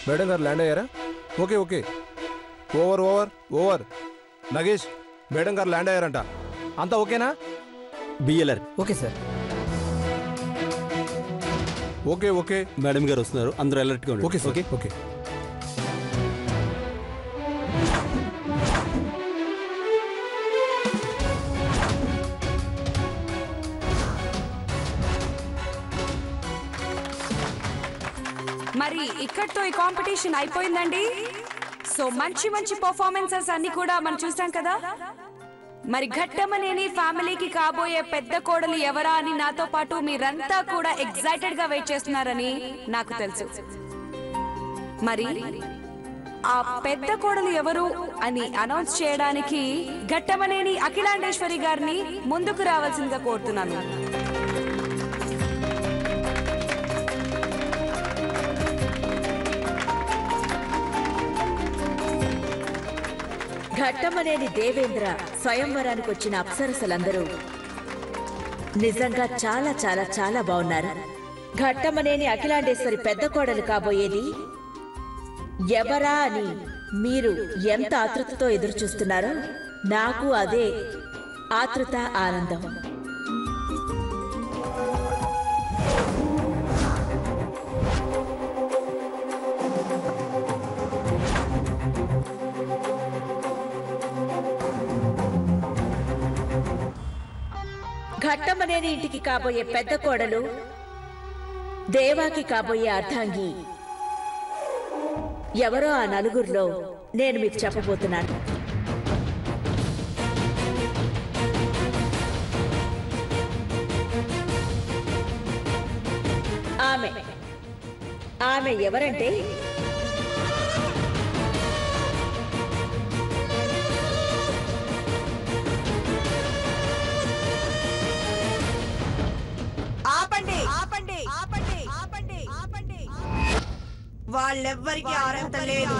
madam గారు land అయ్యారా okay okay over over over Nagesh madam గారు ల్యాండ్ అయ్యారంట అంతా ఓకేనా BLR okay sir okay okay madam గారు వస్తున్నారు అందరూ అలర్ట్గా ఉండండి ఓకే ఓకే ఓకే మరి ఇక్కడితో ఈ కాంపిటీషన్ అయిపోయిందండి సో మంచి మంచి పర్ఫార్మెన్సెస్ అన్ని కూడా మనం చూసాం కదా మరి ఘట్టమనేని ఫ్యామిలీకి కాబోయే పెద్ద కోడలు ఎవరా అని నాతో పాటు మీరంతా కూడా ఎక్సైటెడ్ గా వెయిట్ చేస్తున్నారని నాకు తెలుసు మరి ఆ పెద్ద కోడలు ఎవరు అని అనౌన్స్ చేయడానికి ఘట్టమనేని అఖిలాండేశ్వరి గారిని ముందుకు రావాల్సిందిగా కోరుతున్నాను ఘట్టమనేని దేవేంద్ర స్వయంవరానికి వచ్చిన అప్సరసలందరూ నిజంగా చాలా చాలా చాలా బాగున్నారు ఘట్టమనేని అఖిలాండేశ్వరి పెద్ద కోడలు కాబోయేది ఎవరా అని మీరు ఎంత ఆతృతతో ఎదురు చూస్తున్నారో నాకు అదే ఆతృత ఆనందం ఘట్టమనేని ఇంటికి కాబోయే పెద్ద కోడలు దేవాకి కాబోయే అర్ధాంగి ఎవరో ఆ నలుగురిలో నేను మీకు చెప్పబోతున్నాను ఆమె ఆమె ఎవరంటే ఆపండి ఆపండి ఆపండి ఆపండి ఆపండి వాళ్ళెవ్వరికి అర్హత లేదు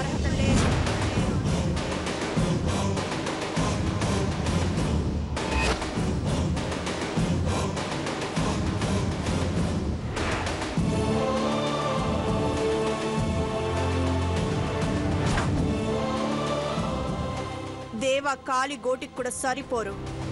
దేవ కాలి గోటికి కూడా సరిపోరు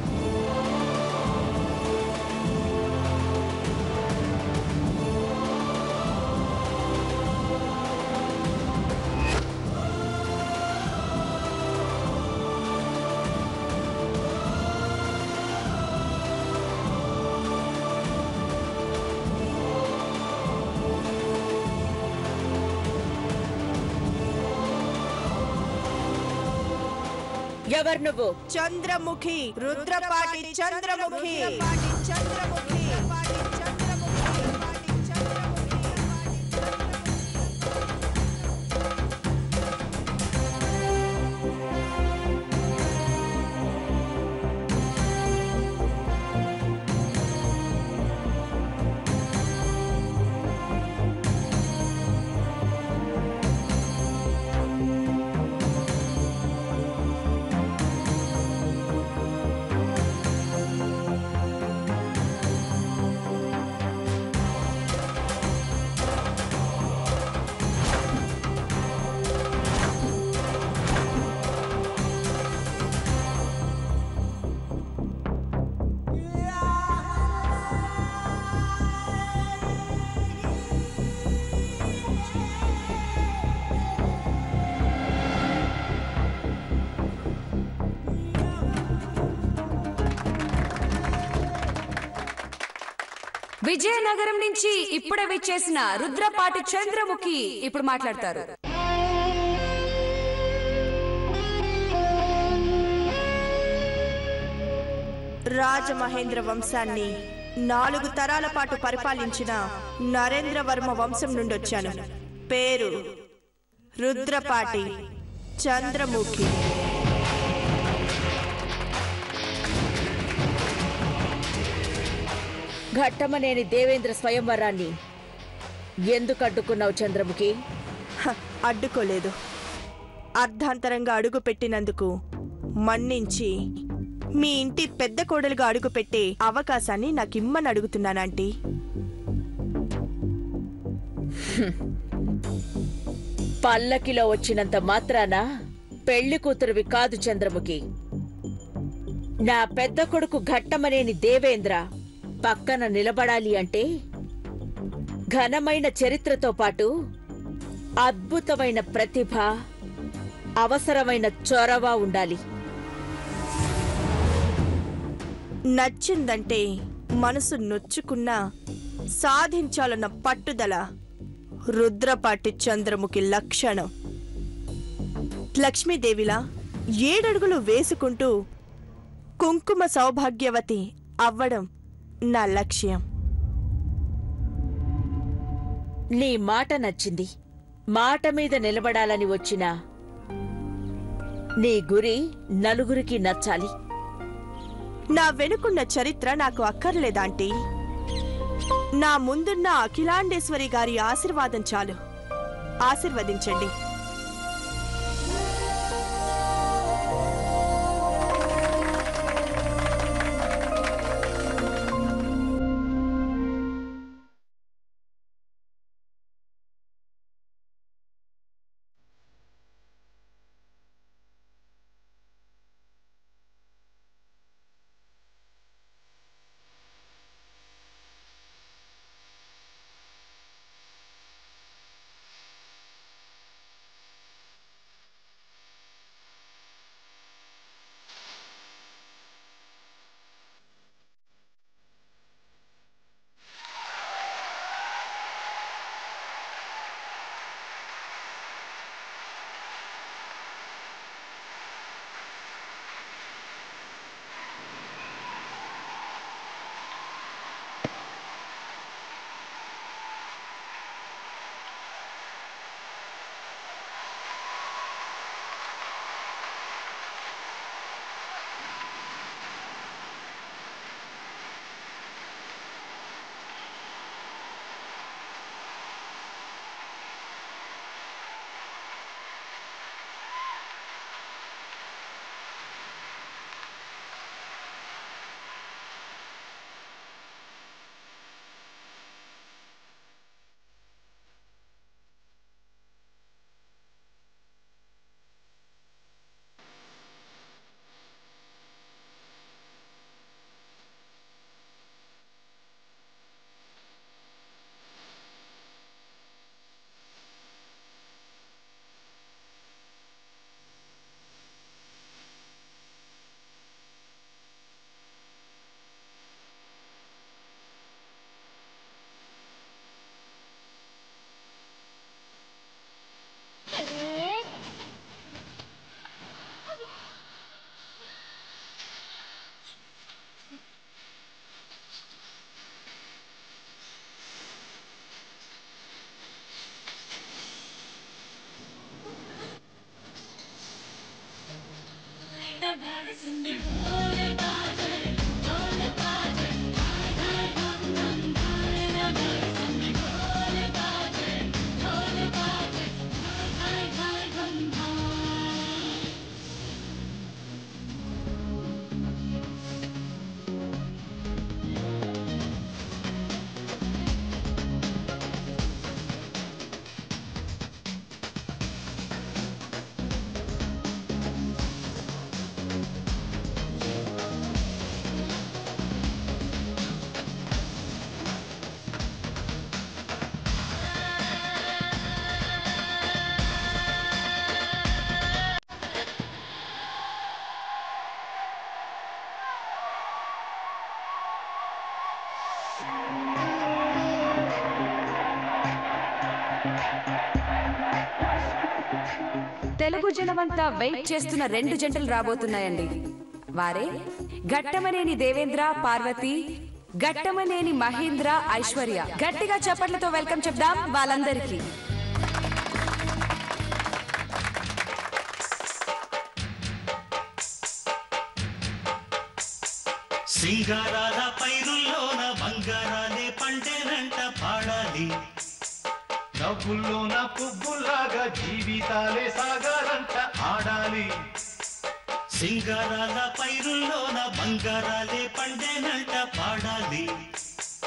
ఎవరు నువ్వు చంద్రముఖి రుద్రపాటి చంద్రముఖి చంద్రముఖి విజయనగరం నుంచి ఇప్పుడే విచ్చేసిన రుద్రపాటి చంద్రముఖి ఇప్పుడు మాట్లాడతారు రాజమహేంద్ర వంశాన్ని నాలుగు తరాల పాటు పరిపాలించిన నరేంద్రవర్మ వంశం నుండి వచ్చాను పేరు రుద్రపాటి చంద్రముఖి ఘట్టమనేని దేవేంద్ర స్వయంవరాన్ని ఎందుకు అడ్డుకున్నావు చంద్రముఖి హ, అడ్డుకోలేదు అర్ధాంతరంగా అడుగు పెట్టినందుకు మన్నించి మీ ఇంటి పెద్ద కోడలుగా అడుగు పెట్టే అవకాశాన్ని నాకు ఇమ్మని అడుగుతున్నానంటీ పల్లకిలో వచ్చినంత మాత్రాన పెళ్లి కూతురువి కాదు చంద్రముఖి నా పెద్ద కొడుకు ఘట్టమనేని దేవేంద్ర పక్కన నిలబడాలి అంటే ఘనమైన చరిత్రతో పాటు అద్భుతమైన ప్రతిభ అవసరమైన చొరవ ఉండాలి నచ్చిందంటే మనసు నొచ్చుకున్నా సాధించాలన్న పట్టుదల రుద్రపాటి చంద్రముఖి లక్షణం లక్ష్మీదేవిలా ఏడడుగులు వేసుకుంటూ కుంకుమ సౌభాగ్యవతి అవ్వడం నా లక్ష్యం నీ మాట నచ్చింది మాట మీద నిలబడాలని వచ్చిన నీ గురి నలుగురికి నచ్చాలి నా వెనుకున్న చరిత్ర నాకు అక్కర్లేదాంటీ నా ముందున్న అఖిలాండేశ్వరి గారి ఆశీర్వాదం చాలు ఆశీర్వదించండి తెలుగు జనమంతా వెయిట్ చేస్తున్న రెండు జంటలు రాబోతున్నాయండి వారే ఘట్టమనేని దేవేంద్ర పార్వతి ఘట్టమనేని మహేంద్ర ఐశ్వర్య గట్టిగా చప్పట్లతో వెల్కమ్ చెప్దాం వాళ్ళందరికీ సింగారాల పైరుల్లోన బంగారాలే పండేనంట పాడాలి నవ్వుల్లోన పువ్వులాగా జీవితాలే సాగాలంట ఆడాలి సింగారాల పైరుల్లోన బంగారాలే పండేనంట పాడాలి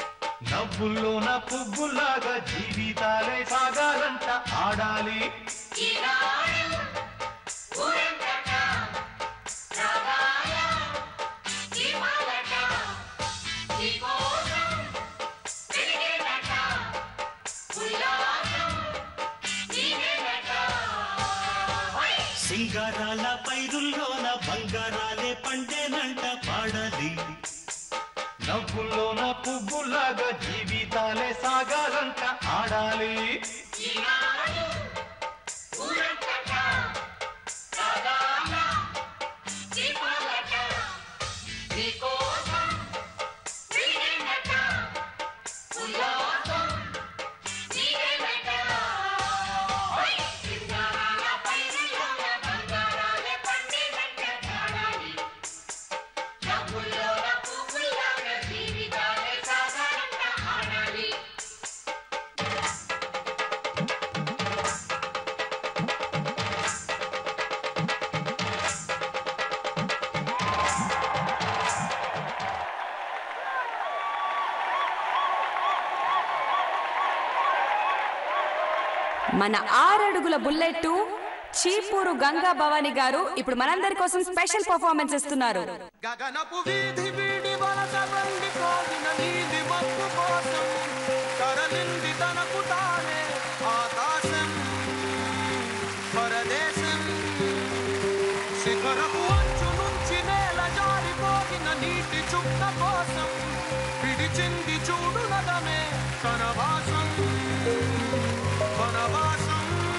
నవ్వుల్లోన పువ్వులాగా జీవితాలే సాగాలంట ఆడాలి సింగారాల పైరుల్లోన బంగారాలే పండేనంట పాడాలి నవ్వుల్లోన పువ్వులాగా జీవితాలే సాగాలంట ఆడాలి మన ఆరడుగుల బుల్లెట్ చీపూరు గంగా భవాని గారు ఇప్పుడు మనందరి కోసం స్పెషల్ పర్ఫార్మెన్స్ ఇస్తున్నారు గగనపు వీధి వీడి వలస బండిపోగిన నీలి మబ్బు కోసం తరలింది తనకు తానే ఆకాశం పరదేశం శిఖరపు అంచు నుంచి నేల జారిపోగిన నీటి చుక్క కోసం పిడిచింది చూడు నగమే కనవాసం వనవాసం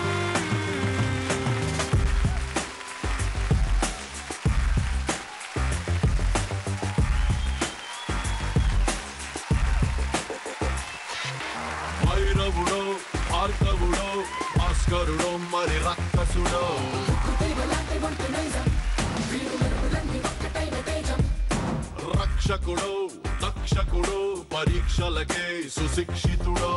భైరవుడో భార్గవుడో భాస్కరుడో మరి రక్కసుడో రక్షకుడో రక్షకుడో పరీక్షలకే సుశిక్షితుడో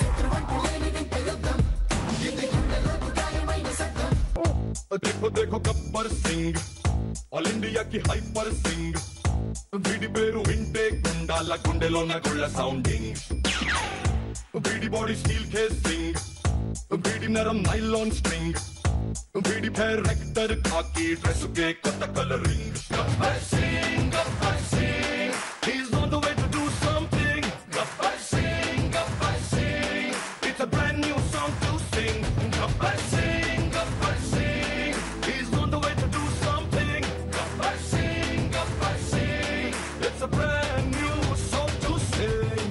देखो देखो गब्बर सिंह ఆల్ ఇండియాకి హైపర్ సింగ్ వీడి పేరు వింటే గుండాల గుండెలోన గుళ్ళ సౌండింగ్ వీడి బాడీ స్టీల్ కేసింగ్ వీడి నరం నైలాన్ స్ట్రింగ్ వీడి పేరు రెక్టర్ కాకి డ్రెస్ కే కొత్త colouring Gabbar Singh Gabbar Singh he's on the way to do something Gabbar Singh Gabbar Singh it's a brand new song to sing Gabbar Singh Gabbar Singh he's on the way to do something Gabbar Singh Gabbar Singh it's a brand new song to sing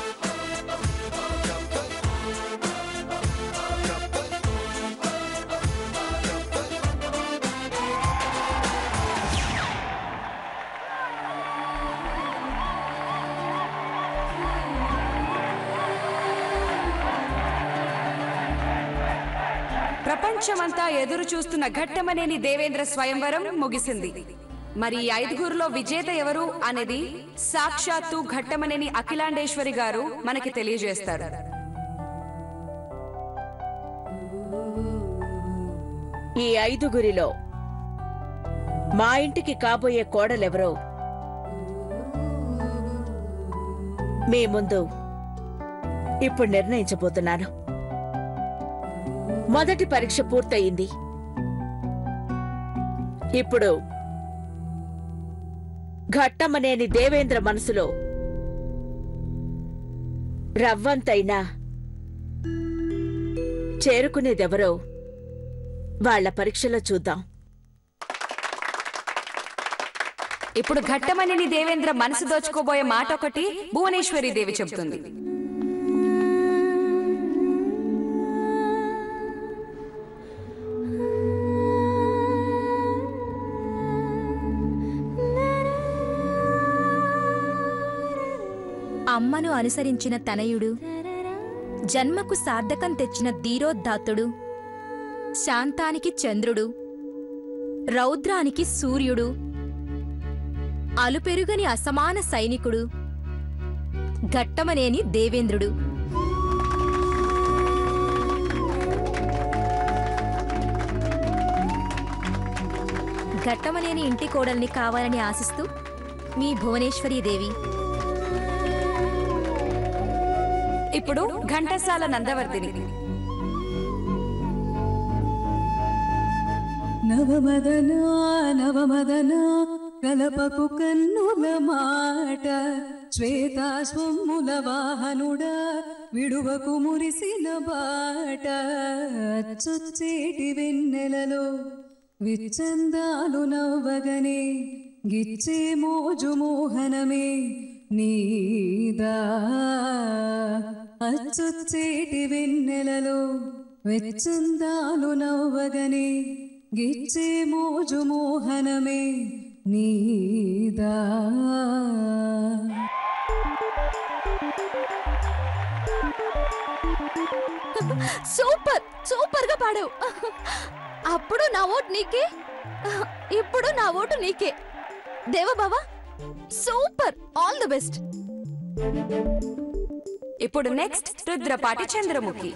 ప్రపంచమంతా ఎదురు చూస్తున్న ఘట్టమనేని దేవేంద్ర స్వయంవరం ముగిసింది మరి ఈ ఐదుగురులో విజేత ఎవరు అనేది సాక్షాత్తు ఘట్టమనేని అఖిలాండేశ్వరి గారు మనకి తెలియజేస్తారు ఈ ఐదుగురిలో మా ఇంటికి కాబోయే కోడలెవరో మీ ముందు ఇప్పుడు నిర్ణయించబోతున్నాను మొదటి పరీక్ష పూర్తయింది ఇప్పుడు ఘట్టమనేని దేవేంద్ర మనసులో రవ్వంతైనా చేరుకునేదెవరో వాళ్ళ పరీక్షలో చూద్దాం ఇప్పుడు ఘట్టమనేని దేవేంద్ర మనసు దోచుకోబోయే మాట ఒకటి భువనేశ్వరి దేవి చెబుతుంది అమ్మను అనుసరించిన తనయుడు జన్మకు సార్థకం తెచ్చిన ధీరోద్ధాత్తుడు శాంతానికి చంద్రుడు రౌద్రానికి సూర్యుడు అలుపెరుగని అసమాన సైనికుడు ఘట్టమనేని దేవేంద్రుడు ఘట్టమనేని ఇంటి కోడల్ని కావాలని ఆశిస్తూ మీ భువనేశ్వరీదేవి ఇప్పుడు ఘంటసాల నందవర్ధిని నవమదన నవమదన కలపకు కన్నుల మాట శ్వేతాశ్వముల వాహనుడా విడువకు మురిసిన బాట అచ్చొచ్చేటి వెన్నెలలో విచ్చందాలు నవ్వగనే గిచ్చే మోజు మోహనమే నీదా అచ్చొచ్చేటి వెన్నెలలో వెచ్చందాలు నవ్వగనే గిచ్చే మోజు మోహనమే నీదా సూపర్ సూపర్ గా పాడావు అప్పుడు నా ఓటు నీకే ఇప్పుడు నా ఓటు నీకే దేవబావా సూపర్ ఆల్ ది బెస్ట్ ఇప్పుడు నెక్స్ట్ రుద్రపాటి చంద్రముఖి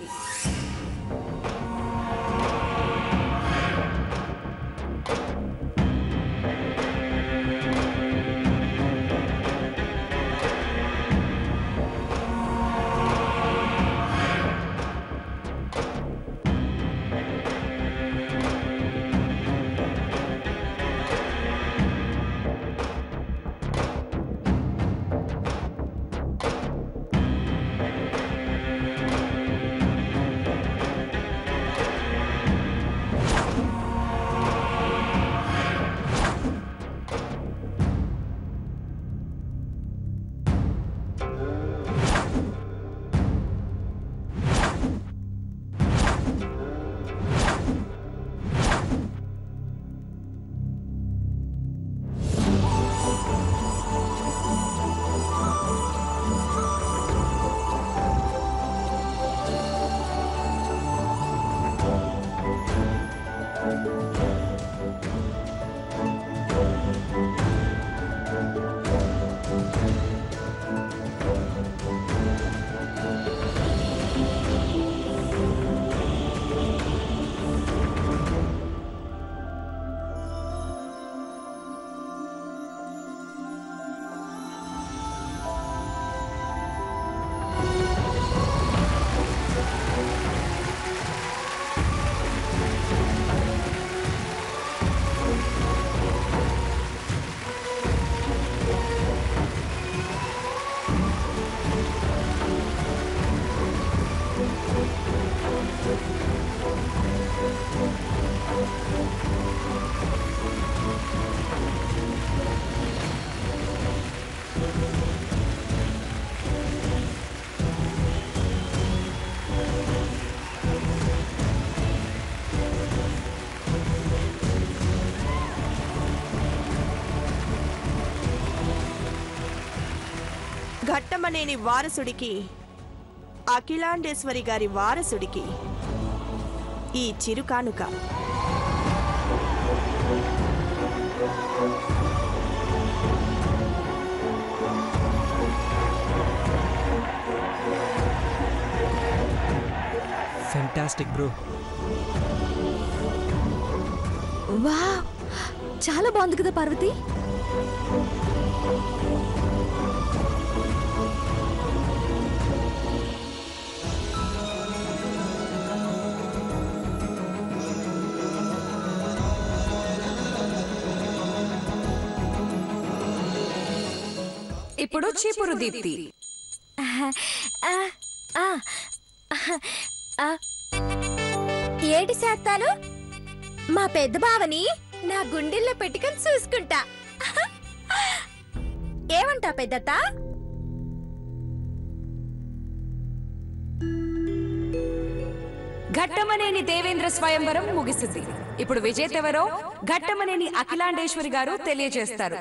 ఘట్టమనేని వారసుడికి అఖిలాండేశ్వరి గారి వారసుడికి ఈ చిరుకానుక ఫెంటాస్టిక్ బ్రో వా చాలా బాగుంది కదా పార్వతి ఇప్పుడు చీపురు దీప్తి ఏటి శాతాలు మా పెద్ద బావని నా గుండెల్లో పెట్టుకొని చూసుకుంటా ఏమంటా పెద్దత్త ఘట్టమనేని దేవేంద్ర స్వయంవరం ముగిసింది ఇప్పుడు విజేత ఎవరో ఘట్టమనేని అఖిలాండేశ్వరి గారు తెలియజేస్తారు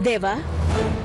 దేవా